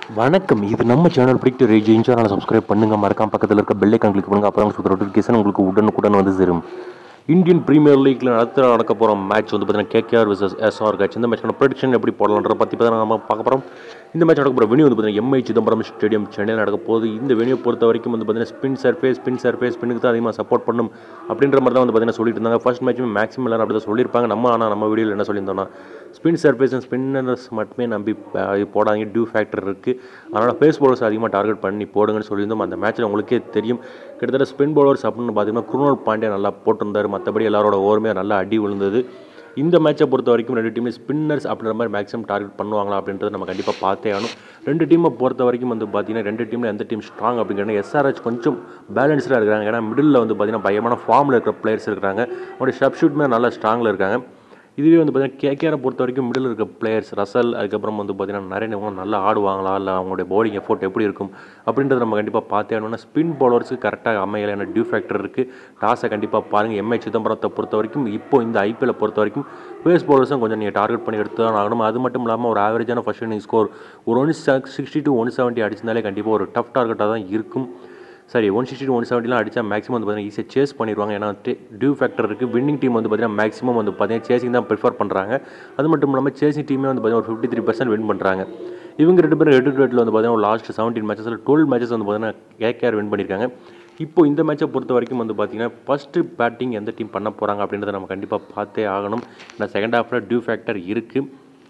வணக்கம் இது நம்ம சேனல் பிடிக்ட் ரேஜ் சேனலை சப்ஸ்கிரைப் பண்ணுங்க மறக்காம பக்கத்தில் இருக்க பெல் ஐக்கான் கிளிக் பண்ணுங்க அப்புறம் சுற்ற நோட்டிஃபிகேஷன் உங்களுக்கு உடனுக்குடன் வந்து சேரும் இந்தியன் பிரீமியர் லீக்ல அடுத்த நடக்க போகிற மேட்ச் வந்து பார்த்தீங்கன்னா கேகேஆர் விசஸ் எஸ்ஆர் கேட்ச் இந்த மேட்ச்க்கான ப்ரெடிக்ஷன் எப்படி போடலான்றத பற்றி பார்த்தா நம்ம பார்க்க போகிறோம் இந்த மேட்ச் நடக்க போகிற வெனியூ வந்து பார்த்தீங்கன்னா எம்ஐ சிதம்பரம் ஸ்டேடியம் சென்னையில் நடக்க போகுது இந்த வெனியூ பொறுத்த வரைக்கும் வந்து பார்த்தீங்கன்னா ஸ்பின் சர்ஃபேஸ் ஸ்பின் சர்ஃபேஸ் ஸ்பின்னுக்கு தான் அதிகமாக சப்போர்ட் பண்ணும் அப்படின்ற மாதிரி தான் வந்து பார்த்தீங்கன்னா சொல்லிட்டு இருந்தாங்க ஃபர்ஸ்ட் மேட்ச்சுமே மேக்ஸிமம் எல்லாரும் அப்படி தான் சொல்லியிருப்பாங்க நம்ம ஆனால் நம்ம வீடியோவில் என்ன சொல்லியிருந்தோம்னா ஸ்பின் சர்ஃபேஸ் அண்ட் ஸ்பின்னர்ஸ் மட்டுமே நம்பி அஹ், போடாதீங்க டியூ ஃபேக்டர் இருக்குது அதனால் பேஸ் பவுலர்ஸ் அதிகமாக டார்கெட் பண்ணி போடுங்கன்னு சொல்லியிருந்தோம் அந்த மேட்ச்சில் உங்களுக்கே தெரியும் கிட்டத்தட்ட ஸ்பின் பவுலர்ஸ் அப்படின்னு பார்த்தீங்கன்னா குருணால் பாண்டியா நல்லா போட்டிருந்தார் மற்றபடி எல்லாரோட ஓரமே நல்லா அடி விழுந்தது இந்த மேட்சை பொறுத்த வரைக்கும் ரெண்டு டீம்லேயும் ஸ்பின்னர்ஸ் அப்படின்ற மாதிரி மேக்ஸிமம் டார்கெட் பண்ணுவாங்களா அப்படின்றத நம்ம கண்டிப்பாக பார்த்தே ஆகணும் ரெண்டு டீமை பொறுத்த வரைக்கும் வந்து பார்த்தீங்கன்னா ரெண்டு டீமில் எந்த டீம் ஸ்ட்ராங் அப்படிங்கிறது எஸ்ஆர்ஹெச் கொஞ்சம் பேலன்ஸ்டாக இருக்கிறாங்க ஏன்னா மிடில் வந்து பார்த்தீங்கன்னா பயமான ஃபார்மில் இருக்கிற பிளேயர்ஸ் இருக்கிறாங்க அவங்களுடைய ஷப் ஷூட்மே நல்லா ஸ்ட்ராங்கில் இருக்காங்க இதுவே வந்து பார்த்தீங்கன்னா கேகேஆரை பொறுத்த வரைக்கும் மிடில் இருக்க பிளேயர்ஸ் ரசல் அதுக்கப்புறம் வந்து பார்த்தீங்கன்னா நிறைய இவங்க நல்லா ஆடுவாங்களா இல்லை அவங்களுடைய bowling எஃபோர்ட் எப்படி இருக்கும் அப்படின்றத நம்ம கண்டிப்பாக பார்த்தே ஆகணும்னா ஸ்பின் பவுலர்ஸுக்கு கரெக்டாக அமையலை ஏன்னா டியூ ஃபேக்டர் இருக்குது டாஸை கண்டிப்பாக பாருங்கள் எம்ஐ சிதம்பரத்தை பொறுத்த வரைக்கும் இப்போ இந்த ஐபிஎல்லை பொறுத்த வரைக்கும் பேஸ் பவுலர்ஸும் கொஞ்சம் நீங்கள் டார்கெட் பண்ணி எடுத்து தான் ஆகணும் அது மட்டும் இல்லாமல் ஒரு ஆவரேஜான ஃபர்ஸ்ட் இன்னிங் ஸ்கோர் ஒரு one sixty to one seventy அடிச்சிருந்தாலே கண்டிப்பாக ஒரு டஃப் டார்கெட்டாக தான் இருக்கும் சரி ஒன் சிக்ஸ்டி ஒன் செவன்ட்டிலாம் அடித்தா மேக்ஸிமம் வந்து பார்த்தீங்கன்னா ஈஸியாக சேஸ் பண்ணிடுவாங்க ஏன்னா டியூ ஃபேக்டர் இருக்குது வின்னிங் டீம் வந்து பார்த்தீங்கன்னா மேக்ஸிமம் வந்து பார்த்தீங்கன்னா சேசிங் தான் ப்ரிஃபர் பண்ணுறாங்க அது மட்டும் இல்லாமல் சேசிங் டீமே வந்து பார்த்தீங்கன்னா ஒரு ஃபிஃப்டி த்ரீ பர்சன்ட் வின் பண்ணுறாங்க இவங்க ரெண்டு பேரும் ரெட்டு ரேட்டில் வந்து பார்த்தீங்கன்னா லாஸ்ட் செவன்டீன் மேட்சஸில் டுவெல் மேட்சஸ் வந்து பார்த்தீங்கன்னா கேகேஆர் வின் பண்ணியிருக்காங்க இப்போ இந்த மேட்சை பொறுத்த வரைக்கும் வந்து பார்த்தீங்கன்னா ஃபஸ்ட்டு பேட்டிங் எந்த டீம் பண்ண போகிறாங்க அப்படின்றத நம்ம கண்டிப்பாக பார்த்தே ஆகணும் ஏன்னா செகண்ட் ஹாஃபில் டியூ ஃபேக்டர் இருக்குது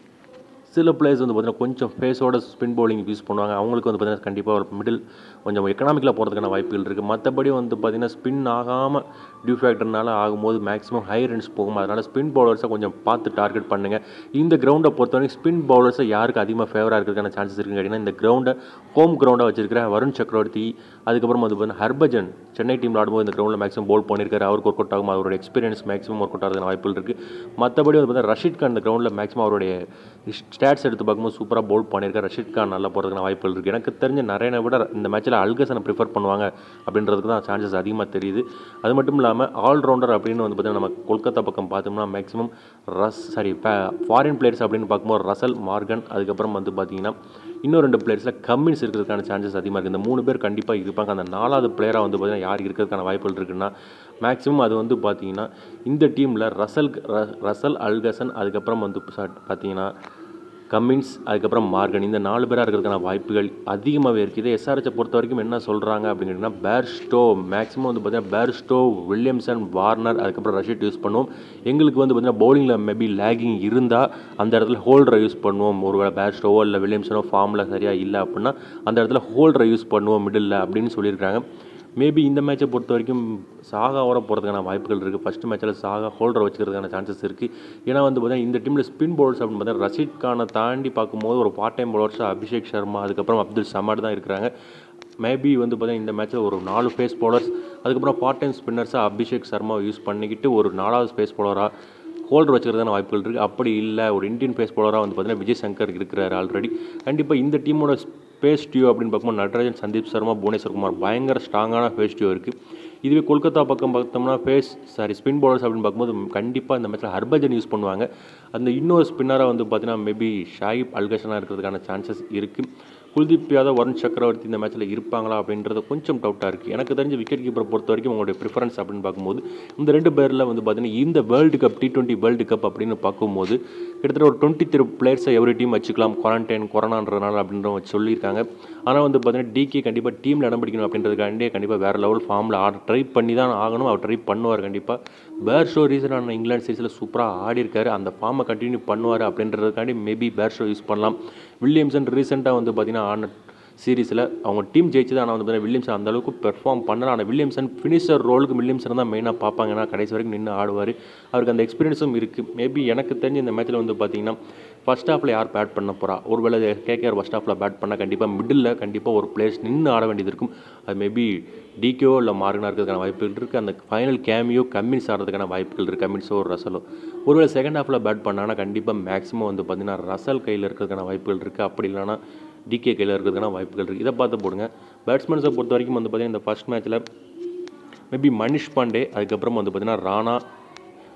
சில பிளேயர்ஸ் வந்து பார்த்தீங்கன்னா கொஞ்சம் ஃபேஸோட ஸ்பின் பவுலிங் யூஸ் பண்ணுவாங்க அவங்களுக்கு வந்து பார்த்தீங்கன்னா கண்டிப்பாக ஒரு மிடில் கொஞ்சம் எக்கனாமிக்கலாக போகிறதுக்கான வாய்ப்புகள் இருக்குது மற்றபடி வந்து பார்த்தீங்கன்னா ஸ்பின் ஆகாமல் டியூ ஃபேக்டர்னால ஆகும்போது மேக்ஸிமம் ஹை ரன்ஸ் போகும் அதனால் ஸ்பின் பவுலர்ஸை கொஞ்சம் பார்த்து டார்கெட் பண்ணுங்கள் இந்த கிரவுண்டை பொறுத்தவரைக்கும் ஸ்பின் பவுலர்ஸை யாருக்கு அதிகமாக ஃபேவராக இருக்கிறதுக்கான சான்சஸ் இருக்குன்னு கேட்டிங்கன்னா இந்த கிரவுண்டை ஹோம் கிரவுண்டாக வச்சிருக்கிற வருண் சக்கரவர்த்தி அதுக்கப்புறம் வந்து பார்த்தீங்கன்னா ஹர்பஜன் சென்னை டீமில் ஆடும்போது இந்த கிரவுண்டில் மேக்ஸிமம் போல் பண்ணியிருக்காரு அவருக்கு ஒர்க் அவுட் ஆகும் அவரோட எக்ஸ்பீரியன்ஸ் மேக்ஸிமம் ஒர்க் அவுட் ஆகிறதுக்கான வாய்ப்புகள் இருக்குது மற்றபடி வந்து பார்த்தீங்கன்னா ரஷீத் கான் இந்த கிரவுண்டில் மேக்ஸிமம் அவருடைய ஸ்டாட்ஸ் எடுத்து பார்க்கும்போது சூப்பராக போல் பண்ணியிருக்காரு ரஷீத் கான் நல்லா போகிறதுக்கான வாய்ப்புகள் இருக்குது எனக்கு தெரிஞ்ச நிறைய விட இந்த மேட்ச்சில் அல்கசனை ப்ரிஃபர் பண்ணுவாங்க அப்படின்றதுக்கு தான் சான்சஸ் அதிகமாக தெரியுது அது மட்டும் இல்லாமல் ஆல்ரவுண்டர் அப்படின்னு வந்து பார்த்தீங்கன்னா நம்ம கொல்கத்தா பக்கம் பார்த்தோம்னா maximum Russ sorry foreign players அப்படின்னு பார்க்கும்போது ரசல் மார்கன் அதுக்கப்புறம் வந்து பார்த்தீங்கன்னா இன்னும் ரெண்டு பிளேயர்ஸில் கம்மின்ஸ் இருக்கிறதுக்கான சான்சஸ் அதிகமாக இருக்குது இந்த மூணு பேர் கண்டிப்பாக இருப்பாங்க அந்த நாலாவது பிளேயராக வந்து பார்த்தீங்கன்னா யார் இருக்கிறதுக்கான வாய்ப்புகள் இருக்குன்னா மேக்ஸிமம் அது வந்து பார்த்தீங்கன்னா இந்த டீமில் ரசல் ர- ரசல் அல்கசன் அதுக்கப்புறம் வந்து சா- பார்த்தீங்கன்னா கம்மின்ஸ் அதுக்கப்புறம் மார்கன் இந்த நாலு பேராக இருக்கிறதுக்கான வாய்ப்புகள் அதிகமாகவே இருக்குது எஸ்ஆர்ஹெச்சை பொறுத்த வரைக்கும் என்ன சொல்கிறாங்க அப்படின்னா பேர்ஸ்டோ மேக்ஸிமம் வந்து பார்த்தீங்கன்னா பேர்ஸ்டோ வில்லியம்சன் வார்னர் அதுக்கப்புறம் ரஷீட் யூஸ் பண்ணுவோம் எங்களுக்கு வந்து பார்த்தீங்கன்னா பவுலிங்கில் மேபி லேகிங் இருந்தால் அந்த இடத்துல ஹோல்டரை யூஸ் பண்ணுவோம் ஒருவேளை பேர்ஸ்டோவோ இல்லை வில்லியம்சனோ ஃபார்மில் சரியாக இல்லை அப்படின்னா அந்த இடத்துல ஹோல்டரை யூஸ் பண்ணுவோம் மிடில் அப்படின்னு சொல்லியிருக்காங்க மேபி இந்த மேட்சை பொறுத்த வரைக்கும் சாகாவோட போகிறதுக்கான வாய்ப்புகள் இருக்குது ஃபஸ்ட் மேட்ச்சில் சாகா ஹோல்டர் வச்சுக்கிறதுக்கான சான்சஸ் இருக்குது ஏன்னா வந்து பார்த்தீங்கன்னா இந்த டீமில் ஸ்பின் பவுலர்ஸ் அப்படின்னு பார்த்தா ரஷீத் கானை தாண்டி பார்க்கும்போது ஒரு part time bowlers Abhishek Sharma அதுக்கப்புறம் அப்துல் சமாட் தான் இருக்கிறாங்க மேபி வந்து பார்த்தீங்கன்னா இந்த மேட்ச்சில் ஒரு நாலு ஃபேஸ் பவுலர்ஸ் அதுக்கப்புறம் பார்ட் டைம் ஸ்பின்னர்ஸாக அபிஷேக் சர்மாவை யூஸ் பண்ணிக்கிட்டு ஒரு நாலாவது ஃபேஸ் பவுலராக ஹோல்டர் வச்சுக்கிறதான வாய்ப்புகள் இருக்குது அப்படி இல்லை ஒரு இந்தியன் ஃபேஸ் பவுலராக வந்து பார்த்தீங்கன்னா விஜய் சங்கர் இருக்கிறாரு ஆல்ரெடி கண்டிப்பாக இந்த டீமோட ஃபேஸ் டியூ அப்படின்னு பார்க்கும்போது நடராஜன் சந்தீப் சர்மா புவனேஸ்வர் குமார் பயங்கர ஸ்ட்ராங்கான ஃபேஸ் டியூ இருக்குது இதுவே கொல்கத்தா பக்கம் பார்த்தோம்னா ஃபேஸ் சாரி ஸ்பின் பவுலர்ஸ் அப்படின்னு பார்க்கும்போது கண்டிப்பாக இந்த மேட்ச்சில் ஹர்பஜன் யூஸ் பண்ணுவாங்க அந்த இன்னொரு ஸ்பின்னராக வந்து பார்த்தீங்கன்னா மேபி ஷாயிப் அல்கஷனாக இருக்கிறதுக்கான சான்சஸ் இருக்குது குல்தீப் யாதவ் வருண் சக்கரவர்த்தி இந்த மேட்ச்சில் இருப்பாங்களா அப்படின்றது கொஞ்சம் டவுட்டாக இருக்குது எனக்கு தெரிஞ்ச விக்கெட் கீப்பரை பொறுத்த வரைக்கும் உங்களுடைய ப்ரிஃபரன்ஸ் அப்படின்னு பார்க்கும்போது இந்த ரெண்டு பேரில் வந்து பார்த்தீங்கன்னா இந்த world cup T twenty world cup அப்படின்னு பார்க்கும்போது கிட்டத்தட்ட ஒரு டுவெண்ட்டி த்ரீ பிளேயர்ஸை எவ்ரி டீம் வச்சுக்கலாம் குவாரண்டைன் கொரோனான்றனால அப்படின்ற வச்சு சொல்லியிருக்காங்க ஆனால் வந்து பார்த்தீங்கன்னா டிகே கண்டிப்பாக டீமில் இடம் பிடிக்கணும் அப்படின்றதுக்காண்டியே கண்டிப்பாக வேறு லெவல் ஃபார்மில் ஆட ட்ரை பண்ணி தான் ஆகணும் அவர் ட்ரை பண்ணுவார் கண்டிப்பாக பேர் ஷோ ரீசனான இங்கிலாந்து சீரிஸில் சூப்பராக ஆடி இருக்காரு அந்த ஃபார்மை கண்டினியூ பண்ணுவார் அப்படின்றதுக்காண்டி மேபி பேர் ஷோ யூஸ் பண்ணலாம் வில்லியம்சன் ரீசெண்டாக வந்து பார்த்தீங்கன்னா ஆன சீரிஸில் அவங்க டீம் ஜெயிச்சது ஆனால் வந்து பார்த்தீங்கன்னா வில்லியம்சன் அந்த அளவுக்கு பெர்ஃபார்ம் பண்ணல ஆனால் வில்லியம்சன் ஃபினிஷர் ரோலுக்கு வில்லியம்சன் தான் மெயினாக பார்ப்பாங்க ஏன்னா கடைசி வரைக்கும் நின்று ஆடுவார் அவருக்கு அந்த எக்ஸ்பீரியன்ஸும் இருக்குது மேபி எனக்கு தெரிஞ்ச இந்த மேட்ச்சில் வந்து பார்த்தீங்கன்னா ஃபர்ஸ்ட் ஹாஃபில் யார் பேட் பண்ண போகிறா ஒருவேளை கேகேஆர் ஃபர்ஸ்ட் ஹாஃபில் பேட் பண்ணால் கண்டிப்பாக மிடில் கண்டிப்பாக ஒரு பிளேயர்ஸ் நின்று ஆட வேண்டியது இருக்கும் அது மேபி டிகேஓ இல்லை மார்கனாக இருக்கிறதுக்கான வாய்ப்புகள் இருக்குது அந்த ஃபைனல் கேமியோ கம்மின்ஸ் ஆடுறதுக்கான வாய்ப்புகள் இருக்குது கம்மின்ஸோ ஒரு ரசலோ ஒருவேளை செகண்ட் ஹாஃபில் பேட் பண்ணாங்கன்னா கண்டிப்பாக மேக்ஸிமம் வந்து பார்த்தீங்கன்னா ரசல் கையில் இருக்கிறதுக்கான வாய்ப்புகள் இருக்குது அப்படி இல்லைன்னா டிகே கையில் இருக்கிறதுக்கான வாய்ப்புகள் இருக்குது இதை பார்த்து போடுங்க பேட்ஸ்மேன்ஸை பொறுத்த வரைக்கும் வந்து பார்த்தீங்கன்னா இந்த ஃபர்ஸ்ட் மேட்ச்சில் மேபி மனிஷ் பாண்டே அதுக்கப்புறம் வந்து பார்த்தீங்கன்னா ராணா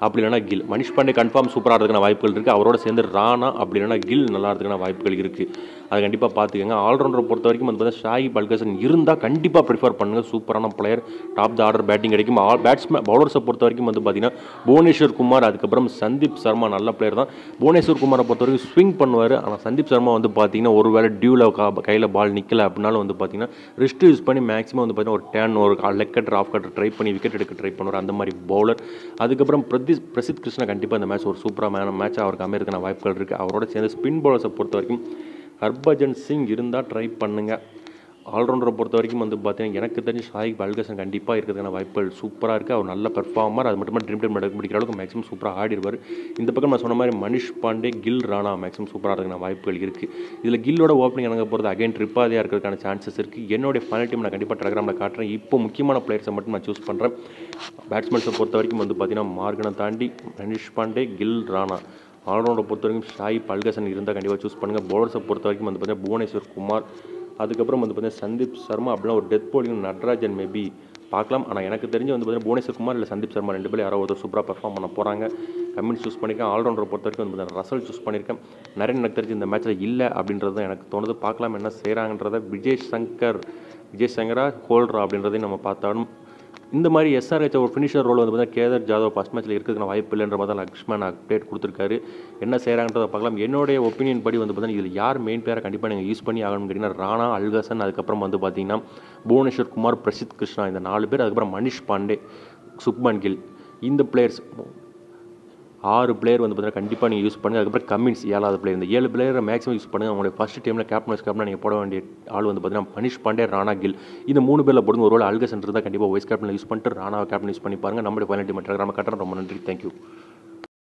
அப்படி இல்லைனா கில் மனிஷ் பாண்டே கன்ஃபார்ம் சூப்பராக இருக்கிறதுக்கான வாய்ப்புகள் இருக்குது அவரோட சேர்ந்து ராணா அப்படி இல்லைனா கில் நல்லா இருக்கிறதுக்கான வாய்ப்புகள் இருக்குது அதை கண்டிப்பாக பார்த்துக்கோங்க ஆல்ரவுண்டரை பொறுத்த வரைக்கும் வந்து பார்த்தீங்கன்னா ஷாயி பல்கசன் இருந்தால் கண்டிப்பாக ப்ரிஃபர் பண்ணுங்கள் சூப்பரான player top the order batting கிடைக்கும் ஆல் பேட்ஸ்மேன் பவுலர்ஸை பொறுத்த வரைக்கும் வந்து பார்த்தீங்கன்னா புவனேஸ்வர் குமார் அதுக்கப்புறம் சந்தீப் சர்மா நல்ல பிளேயர் தான் புவனேஸ்வர் குமாரை பொறுத்த வரைக்கும் ஸ்விங் பண்ணுவார் ஆனால் சந்தீப் சர்மா வந்து பார்த்தீங்கன்னா ஒரு வேளை டியூவில் கையில் பால் நிற்கல அப்படின்னாலும் வந்து பார்த்தீங்கன்னா ரிஸ்ட் யூஸ் பண்ணி மேக்ஸிமம் வந்து பார்த்தீங்கன்னா ஒரு டேன் ஒரு leg cutter off cutter try பண்ணி விக்கெட் எடுக்க ட்ரை பண்ணுவார் அந்த மாதிரி பவுலர் அதுக்கப்புறம் பிரதி பிரசித் கிருஷ்ணா கண்டிப்பாக இந்த மேட்ச் ஒரு சூப்பரான மேட்ச் அவருக்கு அமையிருக்கான வாய்ப்புகள் இருக்குது அவரோட சேர்ந்து ஸ்பின் பவுலர்ஸை பொறுத்த வரைக்கும் ஹர்பஜன் சிங் இருந்தால் ட்ரை பண்ணுங்கள் ஆல்ரவுண்டரை பொறுத்த வரைக்கும் வந்து பார்த்தீங்கன்னா எனக்கு தெரிஞ்சு ஷாயிக் பல்கசன் கண்டிப்பாக இருக்கிறதுக்கான வாய்ப்புகள் சூப்பராக இருக்குது அவர் நல்ல பெர்ஃபார்மர் அது மட்டும் ட்ரீம் டீம் மெடல் பிடிக்கிற அளவுக்கு மேக்ஸிமம் சூப்பராக ஆடிடுவார் இந்த பக்கம் நான் சொன்ன மாதிரி மனிஷ் பாண்டே கில் ராணா மேக்ஸிமம் சூப்பராக இருக்கிற வாய்ப்புகள் இருக்குது இதில் கில்லோட ஓப்பனிங் எனக்கு பொறுத்து அகைன் ட்ரிப்பாதியாக இருக்கிறதுக்கான சான்சஸ் இருக்குது என்னுடைய ஃபைனல் டீம் நான் கண்டிப்பாக டெலகிராமில் காட்டுறேன் இப்போ முக்கியமான பிளேயர்ஸை மட்டும் நான் சூஸ் பண்ணுறேன் பேட்ஸ்மேன்ஸை பொறுத்த வரைக்கும் வந்து பார்த்தீங்கன்னா மார்கனை தாண்டி மனிஷ் பாண்டே கில் ராணா ஆல்ரவுண்டை பொறுத்த வரைக்கும் ஷாய் பல்கசன் இருந்தால் கண்டிப்பாக சூஸ் பண்ணுங்கள் பவுலர்ஸை பொறுத்த வரைக்கும் வந்து பார்த்தீங்கன்னா புவனேஸ்வர் குமார் அதுக்கப்புறம் வந்து பார்த்தீங்கன்னா சந்தீப் சர்மா அப்படின்னா ஒரு டெத் போலிங் நட்ராஜன் மேபி பார்க்கலாம் ஆனால் எனக்கு தெரிஞ்சு வந்து பார்த்தீங்கன்னா புவனேஸ்வர் குமார் இல்லை சந்தீப் சர்மா ரெண்டு பேரும் யாரோ ஒருத்தர் சூப்பராக பெர்ஃபார்ம் பண்ண போகிறாங்க கம்மின் சூஸ் பண்ணியிருக்கேன் ஆல்ரவுண்டரை பொறுத்த வரைக்கும் வந்து பார்த்தீங்கன்னா ரசல் சூஸ் பண்ணியிருக்கேன் நிறைய எனக்கு தெரிஞ்சு இந்த மேட்ச்சில் இல்லை அப்படின்றது தான் எனக்கு தோணுது பார்க்கலாம் என்ன செய்கிறாங்கன்றத விஜய் சங்கர் விஜய் சங்கரா ஹோல்ட்ரா அப்படின்றதையும் நம்ம பார்த்தாலும் இந்த மாதிரி எஸ்ஆர்ஹெச் ஒரு ஃபினிஷர் ரோல் வந்து பார்த்தீங்கன்னா கேதர் ஜாதவ் ஃபஸ்ட் மேட்ச்சில் இருக்கிறதுக்கு வாய்ப்பு இல்லைன்ற மாதிரி தான் லக்ஷ்மண் அப்டேட் கொடுத்துருக்காரு என்ன செய்கிறாங்கன்றதை பார்க்கலாம் என்னுடைய ஒப்பீனியன் படி வந்து பார்த்தீங்கன்னா இதில் யார் மெயின் பேரை கண்டிப்பாக நீங்கள் யூஸ் பண்ணி ஆகணும்னு கேட்டிங்கன்னா ராணா அல்கசன் அதுக்கப்புறம் வந்து பார்த்தீங்கன்னா புவனேஸ்வர் குமார் பிரசித் கிருஷ்ணா இந்த நாலு பேர் அதுக்கப்புறம் மனிஷ் பாண்டே சுப்மன் கில் இந்த பிளேயர்ஸ் ஆறு பிளேயர் வந்து பார்த்தீங்கன்னா கண்டிப்பாக நீங்கள் யூஸ் பண்ணுங்கள் அதுக்கப்புறம் கம்மின்ஸ் ஏழாவது பிளேயர் இந்த ஏழு பிளேயரை மேக்ஸிமம் யூஸ் பண்ணுங்கள் உங்களுடைய ஃபஸ்ட் டீமில் கேப்டன் வைஸ் கேப்டன் நீங்கள் போட வேண்டிய ஆள் வந்து பார்த்தீங்கன்னா மனிஷ் பாண்டே ராணா கில் இந்த மூணு பேரில் போடுங்க ஒரு வேளை அல்கசன் இருந்தால் கண்டிப்பாக வைஸ் கேப்டன் யூஸ் பண்ணிட்டு ராணா கேப்டன் யூஸ் பண்ணி பாருங்கள் நம்மளுடைய ஃபைனல் டீம் டெலகிராம கட்டுறேன் ரொம்ப நன்றி தேங்க்யூ